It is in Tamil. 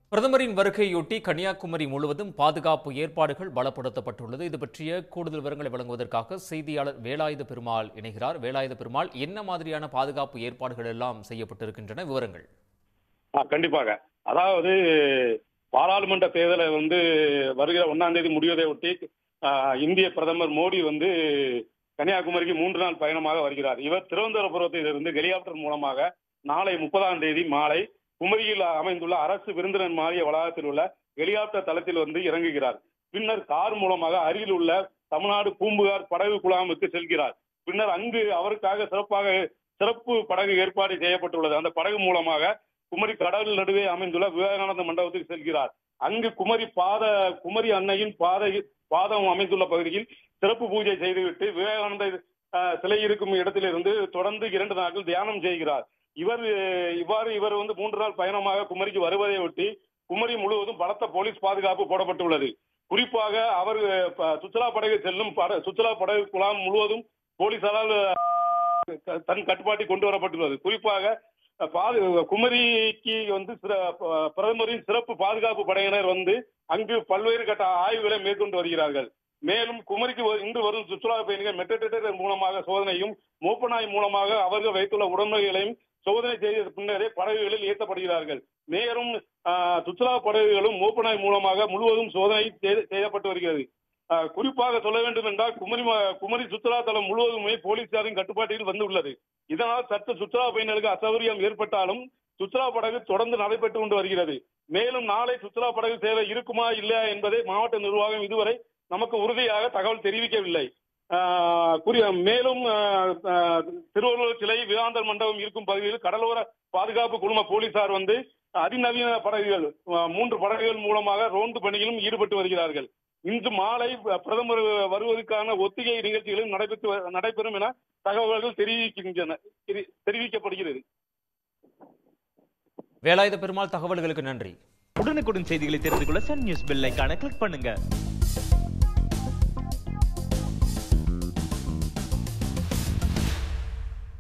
பிரதமரின் வருகையொட்டி கன்னியாகுமரி முழுவதும் பாதுகாப்பு ஏற்பாடுகள் பலப்படுத்தப்பட்டுள்ளது இது பற்றிய கூடுதல் விவரங்களை வழங்குவதற்காக செய்தியாளர் வேலாயுத பெருமாள் இணைகிறார் வேலாயுத பெருமாள் என்ன மாதிரியான பாதுகாப்பு ஏற்பாடுகள் எல்லாம் செய்யப்பட்டிருக்கின்றன விவரங்கள் ஆ, கண்டிப்பாக அதாவது பாராளுமன்ற தேர்தலை வந்து வருகிற ஒன்னாம் தேதி முடிவதை ஒட்டி ஆ, இந்திய பிரதமர் மோடி வந்து கன்னியாகுமரிக்கு மூன்று நாள் பயணமாக வருகிறார் இவர் திருவனந்தபுரத்திலிருந்து ஹெலிகாப்டர் மூலமாக நாளை முப்பதாம் தேதி மாலை குமரியில் அமைந்துள்ள அரசு விருந்தினர் மாளிகை வளாகத்தில் உள்ள ஹெலிகாப்டர் தளத்தில் வந்து இறங்குகிறார் பின்னர் கார் மூலமாக அருகில் உள்ள தமிழ்நாடு பூம்புகார் படகு குழாமுக்கு செல்கிறார் பின்னர் அங்கு அவருக்காக சிறப்பாக சிறப்பு படகு ஏற்பாடு செய்யப்பட்டுள்ளது அந்த படகு மூலமாக குமரி கடல் நடுவே அமைந்துள்ள விவேகானந்த மண்டபத்துக்கு செல்கிறார் அங்கு குமரி பாத குமரி அன்னையின் பாதை பாதம் அமைந்துள்ள பகுதியில் சிறப்பு பூஜை செய்துவிட்டு விவேகானந்த அஹ், சிலை இருக்கும் இடத்திலிருந்து தொடர்ந்து இரண்டு நாட்கள் தியானம் செய்கிறார் இவர் அஹ், இவ்வாறு இவர் வந்து மூன்று நாள் பயணமாக குமரிக்கு வருவதை ஒட்டி குமரி முழுவதும் பலத்த போலீஸ் பாதுகாப்பு போடப்பட்டுள்ளது குறிப்பாக அவர் அஹ், ப- சுற்றுலா படகு செல்லும் பட- சுற்றுலா படகு குழாம் முழுவதும் போலீசாரால் க- தன் கட்டுப்பாட்டில் கொண்டு வரப்பட்டுள்ளது குறிப்பாக அஹ், பாது குமரிக்கு வந்து சிற- ப- பிரதமரின் சிறப்பு பாதுகாப்பு படையினர் வந்து அங்கு பல்வேறு கட்ட ஆய்வுகளை மேற்கொண்டு வருகிறார்கள் மேலும் குமரிக்கு வ- இன்று வரும் சுற்றுலா பயணிகள் மெட்டடேட்டர் மூலமாக சோதனையும் மூப்பநாய் மூலமாக அவர்கள் வைத்துள்ள உடமைகளையும் சோதனை செய்த பின்னரே படகுகளில் ஏற்றப்படுகிறார்கள் மேலும் ஆஹ், சுற்றுலா படகுகளும் மூப்பநாய் மூலமாக முழுவதும் சோதனை செய்த- செய்யப்பட்டு வருகிறது ஆஹ், குறிப்பாக சொல்ல வேண்டும் என்றால் குமரி ம- குமரி சுற்றுலா தலம் முழுவதுமே போலீசாரின் கட்டுப்பாட்டில் வந்துள்ளது இதனால் சற்று சுற்றுலா பயணிகளுக்கு அசௌகரியம் ஏற்பட்டாலும் சுற்றுலா படகு தொடர்ந்து நடைபெற்று கொண்டு வருகிறது மேலும் நாளை சுற்றுலா படகு சேவை இருக்குமா இல்லையா என்பதை மாவட்ட நிர்வாகம் இதுவரை நமக்கு உறுதியாக தகவல் தெரிவிக்கவில்லை ஆஹ் குறி மேலும் ஆஹ், ஆஹ், திருவள்ளுவர் சிலை விவேகானந்தர் மண்டபம் இருக்கும் பகுதியில் கடலோர பாதுகாப்பு குழும போலீசார் வந்து அதிநவீன படகுகள் ஆஹ், மூன்று படகுகள் மூலமாக ரோந்து பணியிலும் ஈடுபட்டு வருகிறார்கள் இன்று மாலை பிரதமர் வருவதற்கான ஒத்திகை நிகழ்ச்சிகளும் நடைபெற்று வ- நடைபெறும் என தகவல்கள் தெரிவிக்கின்றன தெரி- தெரிவிக்கப்படுகிறது வேலாயுத பெருமாள் தகவல்களுக்கு நன்றி உடனுக்குடன் செய்திகளை தெரிந்து கொள்ள சன் நியூஸ் பெல் ஐகானை கிளிக் பண்ணுங்க